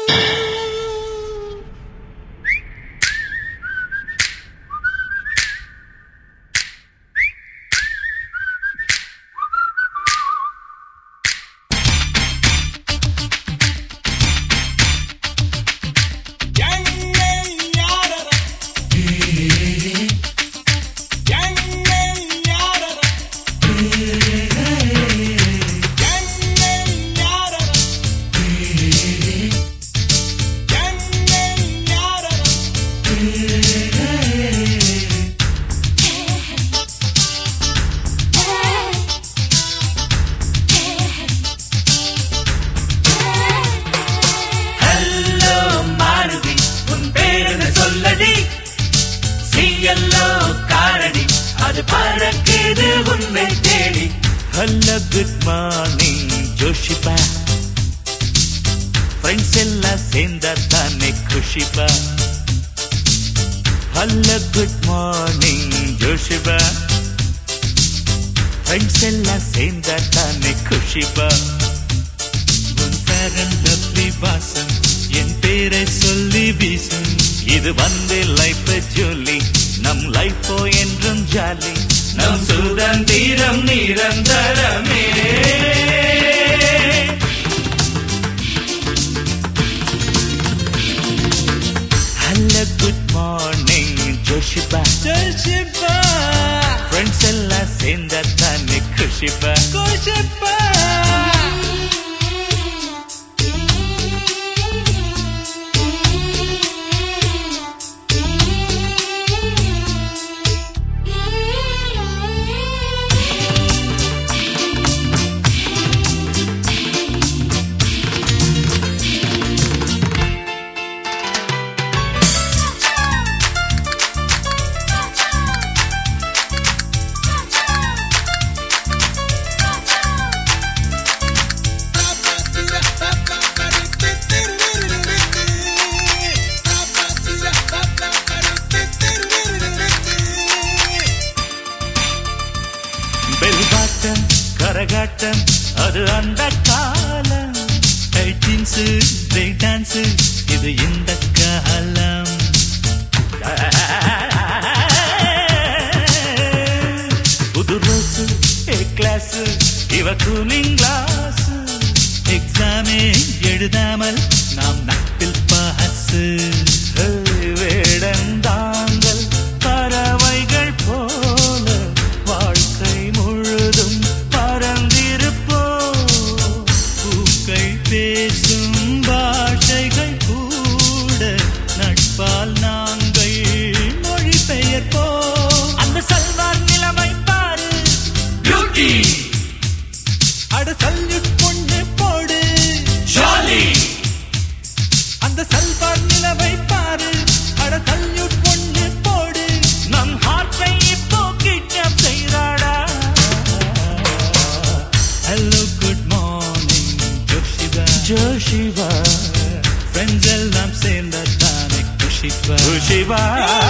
hello Maruti உன் பேருன்னு சொல்லடி சிஎல்லோ காரடி அது பறக்குது உன்னை தேடி ஹலோ குட் மார்னிங் ஜோஷிபா ஃப்ரெண்ட்ஸ் எல்லாம் சேர்ந்தா தானே குஷிபா ஹலோ குட் மார்னிங் ஜோஷிபா ஃப்ரெண்ட்ஸ் எல்லாம் சேர்ந்தா தானே குஷிபா உன் பேரன் லவ்லி வாசம் என் பேரை சொல்லி வீசும் இது வந்து லைஃப் ஜோலி நம் லைஃபோ என்றும் ஜாலி நம் சுதந்திரம் நிரந்தரமே ஹலோ குட் மார்னிங் ஜோஷிபா ஜோஷிபா ஃப்ரெண்ட்ஸ் எல்லாம் சேர்ந்தா தானே குஷிபா கோஷிபா பெல்பாட்டம் கரகாட்டம் அது அந்த காலம் எயிட்டீன்ஸு பிரேக் டான்ஸு இது இந்த காலம் புது ரோஸு ஏ கிளாஸ் இவ கூலிங் கிளாஸ் எக்ஸாமே எழுதாமல் நாம் நட்டில் பாசு வேடந்தாங்கள் பறவைகள் போல வாழ்க்கை முழுதும் பறந்திருப்போம் பூக்கள் பேசும் பாஷைகள் கூட நட்பால் நாங்கள் மொழிபெயர்ப்போம் அந்த சல்வார் நிலைமை பாரு பியூட்டி அட சல்யூட் பொண்ணு போடு ஜாலி அந்த சல்வார் நிலவை பாரு அட சல்யூட் பொண்ணு போடு நம் ஹார்ட்டை இப்போ கிட்னாப் செய்றாடா ஹலோ குட் மார்னிங் ஜோஷிபா ஜோஷிபா ஃப்ரெண்ட்ஸ் எல்லாம் சேர்ந்த தானே குஷிபா குஷிபா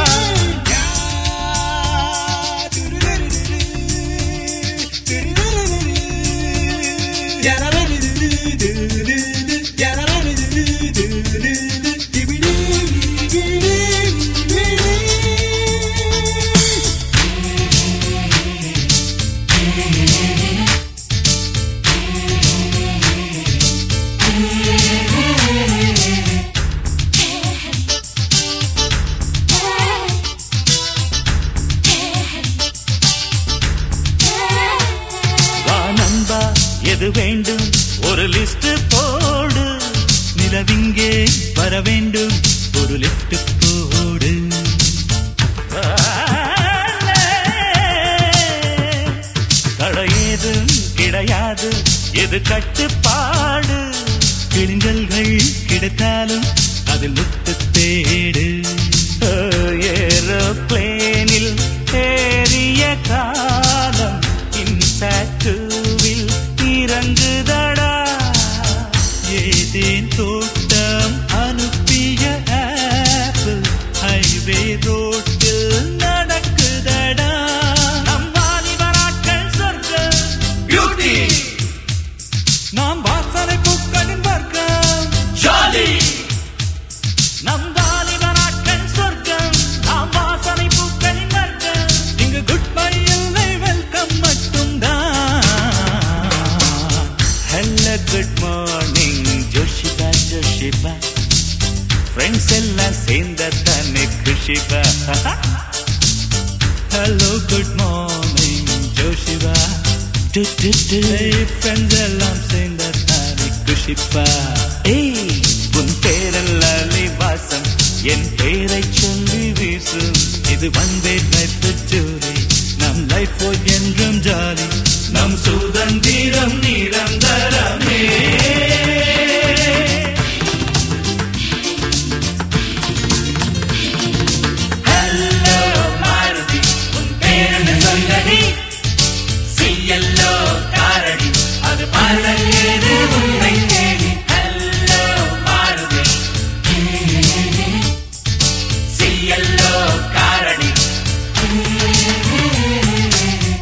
வா நண்பா எது வேண்டும் ஒரு லிஸ்ட் போடு நிலவிங்கே வர வேண்டும் ஒரு லிஃப்ட் போடு தடையேதும் கிடையாது எது கட்டுப்பாடு கிழிஞ்சல்கள் கிடைத்தாலும் அதில் முத்து தேடு ஏரோப்ளேனில் ஏறிய காலம் இன்சாட்டுவில் இறங்குதடா ஏதேன் தோட்டம் அனுப்பிய ஆப்பிள் ஹைவே ரோட்டில் நடக்குதடா நம் வாலிபராட்கள் சொர்க்கம் பியூட்டி நாம் வாசனை பூக்களின் வர்க்கம் ஜாலி குட் மார்னிங் ஜோஷிபா ஜோஷிபா ஃப்ரெண்ட்ஸ் எல்லாம் சேர்ந்த தானே குஷிபா ஹலோ குட் மார்னிங் ஜோஷிபா ஃப்ரெண்ட்ஸ் எல்லாம் சேர்ந்த தானே குஷிப்பா ஏய் உன் பேரல்ல வாசம் என் பேரை சொல்லி வீசும் இது வந்தே லைஃப் ஜோலி நம் லைஃப் என்றும் ஜாலி நம் சுதந்திரம் நிரந்தரமே ஹலோ மாருதி உன் பேருன்னு சொல்லடி சிஎல்லோ காரடி அது பழகியது உன்னை தேடி ஹலோ மாருதி சிஎல்லோ காரடி